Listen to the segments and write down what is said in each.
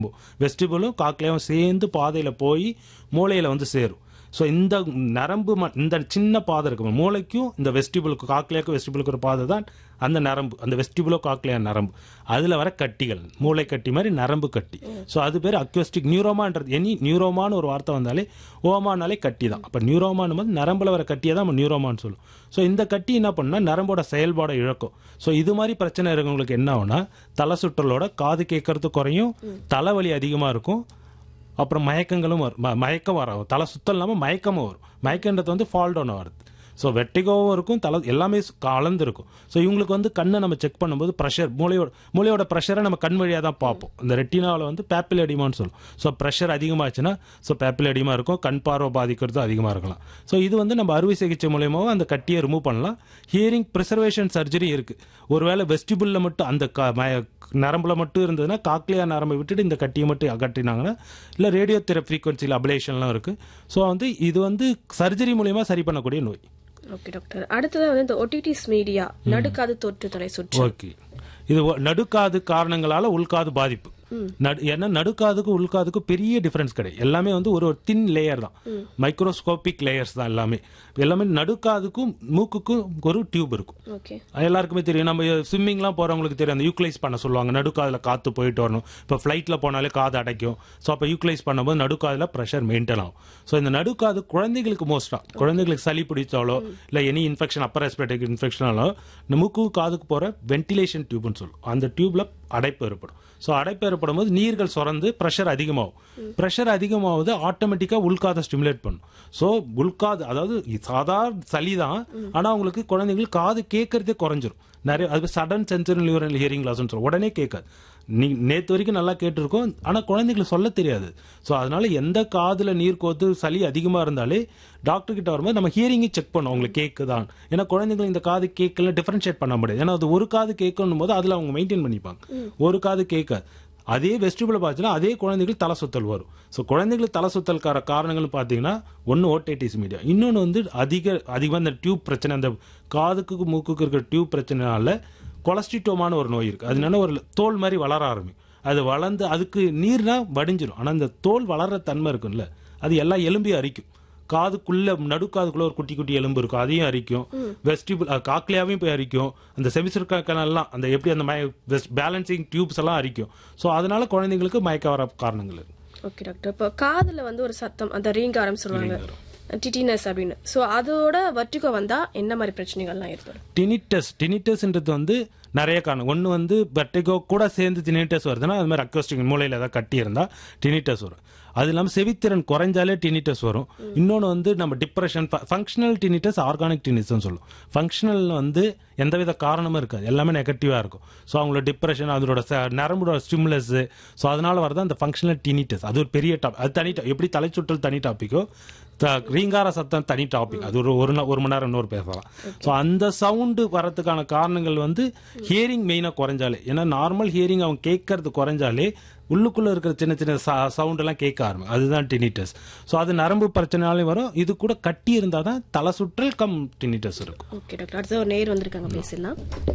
வெஸ்டிபிளும் காக்லியாவும் சேர்ந்து பாதையில் போய் மூளையில் வந்து சேரும் ஸோ இந்த நரம்பு ம- இந்த சின்ன பாதை இருக்கு மூளைக்கும் இந்த வெஸ்டிபிளுக்கு காக்லியாக்கும் வெஸ்டிபிளுக்கு ஒரு பாதை தான் அந்த நரம்பு அந்த வெஸ்டிபுலோ காக்லியா நரம்பு அதில் வர கட்டிகள் மூளை கட்டி மாதிரி நரம்பு கட்டி ஸோ அது பேர் அக்வஸ்டிக் நியூரோமான்றது எனி நியூரோமான்னு ஒரு வார்த்தை வந்தாலே ஓமானாலே கட்டி தான் அப்போ நியூரோமான் போது நரம்புல வர கட்டியை தான் நம்ம நியூரோமான்னு சொல்லுவோம் ஸோ இந்த கட்டி என்ன பண்ணா நரம்போட செயல்பாடை இழக்கும் ஸோ இது மாதிரி பிரச்சனை இருக்கவங்களுக்கு என்ன ஆகும்னா தலை சுற்றலோட காது கேட்கறது குறையும் தலைவலி அதிகமாக இருக்கும் அப்புறம் மயக்கங்களும் வரும் ம- மயக்கம் வரும் தலை சுத்தல் இல்லாமல் மயக்கமும் வரும் மயக்கன்றது வந்து ஃபால் டவுன் வருது ஸோ வெட்டிகோவும் இருக்கும் தலை எல்லாமே சு- கலந்து இருக்கும் ஸோ இவங்களுக்கு வந்து கண்ணை நம்ம செக் பண்ணும்போது ப்ரெஷர் மூளையோட மூளையோட ப்ரெஷரை நம்ம கண் வழியாக தான் பார்ப்போம் இந்த ரெட்டினாவில் வந்து பேப்பிள் அடிமான்னு சொல்லும் ஸோ ப்ரெஷர் அதிகமாச்சுன்னா ஸோ பேப்பிள் அடிமா இருக்கும் கண் பார்வை பாதிக்கிறது அதிகமாக இருக்கலாம் ஸோ இது வந்து நம்ம அறுவை சிகிச்சை மூலியமாக அந்த கட்டியை ரிமூவ் பண்ணலாம் ஹியரிங் ப்ரிசர்வேஷன் சர்ஜரி இருக்கு ஒருவேளை வெஸ்டிபிளில் மட்டும் அந்த க- மய- நரம்புல மட்டும் இருந்ததுன்னா காக்லியா நரம்பை விட்டுட்டு இந்த கட்டியை மட்டும் அகற்றினாங்கன்னா இல்லை ரேடியோ தெர ஃப்ரீக்வன்சியில் அபிலேஷன்லாம் இருக்கு ஸோ வந்து இது வந்து சர்ஜரி மூலியமா சரி பண்ணக்கூடிய நோய் ஓகே டாக்டர் அடுத்தது வந்து இந்த ஒடிடிஸ் மீடியா நடுக்காது தொற்று தலை சுற்று ஓகே இது ஒ- நடுக்காது காரணங்களால உள்காது பாதிப்பு நடு- ஏன்னா நடுக்காதுக்கு உள்காதுக்கு பெரிய டிஃபரன்ஸ் கிடையாது எல்லாமே வந்து ஒரு தின் லேயர் தான் மைக்ரோஸ்கோபிக் லேயர்ஸ் தான் எல்லாமே எல்லாமே நடுக்காதுக்கும் மூக்குக்கும் ஒரு டியூப் இருக்கும் ஓகே அது எல்லாருக்குமே தெரியும் நம்ம ஸ்விம்மிங்லாம் போறவங்களுக்கு தெரியும் அந்த யூக்ளைஸ் பண்ண சொல்லுவாங்க நடுக்காதுல காத்து போயிட்டு வரணும் இப்போ ஃப்ளைட்ல போனாலே காது அடைக்கும் ஸோ அப்போ யூக்ளைஸ் பண்ணும்போது நடுக்காதுல ப்ரெஷர் மெயின்டைன் ஆகும் ஸோ இந்த நடுக்காது குழந்தைகளுக்கு மோஸ்டா குழந்தைகளுக்கு சளி பிடிச்சாலோ இல்லை எனி இன்ஃபெக்ஷன் அப்பர் ரெஸ்பிரேட்டரி இன்ஃபெக்ஷனாலோ இந்த மூக்கு காதுக்கு போற வென்டிலேஷன் டியூப்னு சொல்லும் அந்த டியூப்ல அடைப்பு ஏற்படும் ஸோ அடைப்பு ஏற்படும் போது நீர்கள் சுரந்து ப்ரெஷர் அதிகமாகும் ப்ரெஷர் அதிகமாகுது ஆட்டோமேட்டிக்காக உள்காதை ஸ்டிமுலேட் பண்ணும் ஸோ உள்காது அதாவது சாதாரண சளி தான் ஆனால் அவங்களுக்கு குழந்தைங்களுக்கு காது கேட்கறதே குறைஞ்சிரும் நிறைய அது சடன் சென்சரி லிவரல் ஹியரிங் லாஸ்னு சொல்லுவோம் உடனே கேட்காது நீ நேற்று வரைக்கும் நல்லா கேட்டிருக்கோம் ஆனால் குழந்தைங்களுக்கு சொல்ல தெரியாது ஸோ அதனால எந்த காதில் நீர் கோத்து சளி அதிகமாக இருந்தாலே டாக்டர் கிட்ட வரும்போது நம்ம ஹியரிங்கை செக் பண்ணோம் அவங்களுக்கு கேட்குதான் ஏன்னா குழந்தைங்களுக்கு இந்த காது கேட்கல டிஃபரன்ஷியேட் பண்ண முடியாது ஏன்னா அது ஒரு காது கேட்கணும் போது அதில் அவங்க மெயின்டைன் பண்ணிப்பாங்க ஒரு காது கேட்காது அதே வெஸ்டிபிள் பார்த்துன்னா அதே குழந்தைகளுக்கு தலை சுத்தல் வரும் ஸோ குழந்தைகளுக்கு தலை சுத்தல்கார காரணங்கள் பார்த்தீங்கன்னா ஒன்று ஓட்டைட்டிஸ் மீடியா இன்னொன்று வந்து அதிக அதிகமாக இந்த டியூப் பிரச்சனை அந்த காதுக்கு மூக்குக்கு இருக்கிற டியூப் பிரச்சனைனால கொலஸ்ட்ரிட்டோமான ஒரு நோய் இருக்கு அது என்னன்னா ஒரு தோல் மாதிரி வளர ஆரம்பிக்கும் அது வளர்ந்து அதுக்கு நீர்னா வடிஞ்சிரும் ஆனால் அந்த தோல் வளர்ற தன்மை இருக்கும்ல அது எல்லா எலும்பையும் அரிக்கும் காதுக்குள்ள நடுக்காதுக்குள்ள ஒரு குட்டி குட்டி எலும்பு இருக்கும் அதையும் அரிக்கும் வெஸ்டிபிள் காக்லியாவையும் போய் அரிக்கும் அந்த செமிசர்கெல்லாம் அந்த எப்படி அந்த பேலன்சிங் டியூப்ஸ் எல்லாம் அரிக்கும் ஸோ அதனால குழந்தைங்களுக்கு மயக்க வர காரணங்கள் இருக்கு ஓகே டாக்டர் இப்போ காதுல வந்து ஒரு சத்தம் அந்த ரீங்காரம் சொல்லுவாங்க டிடினஸ் அப்படின்னு ஸோ அதோட வர்ட்டிகோ வந்தா என்ன மாதிரி பிரச்சனைகள்லாம் ஏற்படும் டினிட்டஸ் டினிட்டஸ்ன்றது வந்து நிறைய காரணம் ஒன்று வந்து வெர்டிகோ கூட சேர்ந்து டினிட்டஸ் வருதுன்னா அது மாதிரி அக்வஸ்டிக் மூளையில் ஏதாவது கட்டி இருந்தால் டினிட்டஸ் வரும் அது இல்லாமல் செவித்திறன் குறைஞ்சாலே டினிட்டஸ் வரும் இன்னொன்று வந்து நம்ம டிப்ரெஷன் ஃபங்க்ஷனல் டினிட்டஸ் ஆர்கானிக் டினிட்டஸ்னு சொல்லும் ஃபங்க்ஷனல் வந்து எந்தவித காரணமும் இருக்காது எல்லாமே நெகட்டிவாக இருக்கும் ஸோ அவங்களோட டிப்ரெஷன் அதோட ச- நரம்போட ஸ்டிமுலஸ் ஸோ அதனால வரதான் அந்த ஃபங்க்ஷனல் டினிட்டஸ் அது ஒரு பெரிய டாப் அது தனி top. எப்படி தலைச்சுற்றல் தனி டாப்பிக்கோ த- ரீங்கார சத்தம் தனி டாபிக் அது ஒரு ஒரு நா- ஒரு மணி நேரம் இன்னொரு பேசலாம் ஸோ அந்த சவுண்டு வரதுக்கான காரணங்கள் வந்து ஹியரிங் மெயினாக குறைஞ்சாலே ஏன்னா நார்மல் ஹியரிங் அவங்க கேட்கறது குறைஞ்சாலே உள்ளுக்குள்ள இருக்கிற சின்ன சின்ன சவுண்ட் எல்லாம் கேட்க ஆரம்பிக்கும் அதுதான் டினிட்டஸ் ஸோ அது நரம்பு பிரச்சனையாலையும் வரும் இது கூட கட்டி இருந்தால் தான் தலை சுற்றல் கம் டினிட்டஸ் இருக்கும் ஓகே டாக்டர் அடுத்து ஒரு நேர் வந்திருக்காங்க பேசலாம்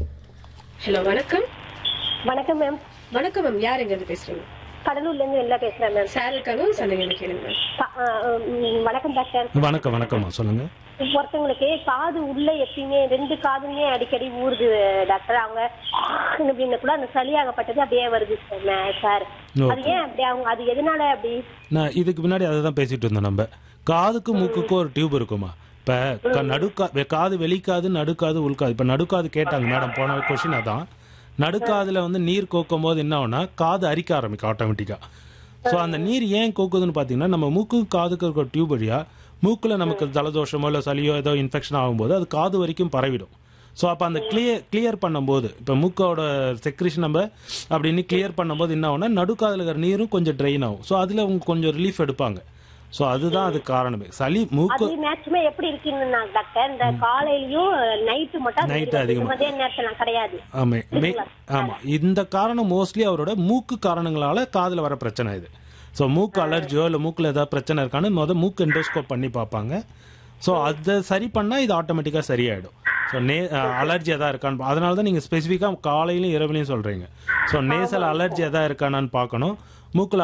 ஹலோ வணக்கம் வணக்கம் மேம் வணக்கம் மேம் யார் எங்க இருந்து பேசுறீங்க கடலூர்ல இருந்து எல்லாம் பேசுறேன் மேம் சார் இருக்காங்க சந்தேகம் கேளுங்க மேம் ப- ஆ, ம், வணக்கம் டாக்டர் வணக்கம் வணக்கம்மா சொல்லுங்க ஒருத்தவங்களுக்கு காது உள்ள எப்பயுமே ரெண்டு காதுமே அடிக்கடி ஊறுது டாக்டர் அவங்க அப்படின்னு கூட அந்த சளியாகப்பட்டது அப்படியே வருது சார் சார் அது ஏன் அப்படி அவங்க அது எதனால அப்படி நான் இதுக்கு முன்னாடி அதை தான் பேசிட்டு இருந்தோம் நம்ம காதுக்கு மூக்குக்கும் ஒரு டியூப் இருக்குமா இப்போ நடுக்கா வெ- காது வெளிக்காது நடுக்காது உள்காது இப்போ நடுக்காது கேட்டாங்க மேடம் போன கொஷின் அதான் நடுக்காதுல வந்து நீர் கோக்கும் போது என்ன ஆகும்னா காது அரிக்க ஆரம்பிக்கும் ஆட்டோமேட்டிக்கா ஸோ அந்த நீர் ஏன் கோக்குதுன்னு பார்த்தீங்கன்னா நம்ம மூக்கு காதுக்கு இருக்கிற டியூப் வழியா மூக்கில் நமக்கு ஜலதோஷமோ இல்லை சளியோ ஏதோ இன்ஃபெக்ஷன் ஆகும்போது அது காது வரைக்கும் பரவிடும் ஸோ அப்போ அந்த கிளியர் கிளியர் பண்ணும்போது இப்போ மூக்கோட செக்ரிஷன் நம்ம அப்படின்னு கிளியர் பண்ணும்போது என்ன ஆகும்னா நடுக்காதில் இருக்கிற நீரும் கொஞ்சம் ட்ரெயின் ஆகும் ஸோ அதில் அவங்க கொஞ்சம் ரிலீஃப் எடுப்பாங்க ஸோ அதுதான் அது காரணமே சளி மூக்கு அது மேக்சிமம் எப்படி இருக்குன்னு டாக்டர் இந்த காலையிலயும் நைட்டு மட்டும் Night அது அதிகமா. மதிய நேரத்துல கிடையாது ஆமே மே ஆமா இந்த காரணம் மோஸ்ட்லி அவரோட மூக்கு காரணங்களால காதுல வர பிரச்சனை இது ஸோ மூக்கு அலர்ஜியோ இல்லை மூக்குல ஏதாவது பிரச்சனை இருக்கான்னு முத மூக்கு எண்டோஸ்கோப் பண்ணி பார்ப்பாங்க ஸோ அதை சரி பண்ணா இது ஆட்டோமேட்டிக்கா சரியாயிடும் ஸோ நே அலர்ஜி எதா இருக்கான்னு பா- அதனால தான் நீங்கள் ஸ்பெசிஃபிக்காக காலையிலையும் இரவுலையும் சொல்கிறீங்க ஸோ நேசல் அலர்ஜி எதா இருக்கானான்னு பார்க்கணும் மூக்குல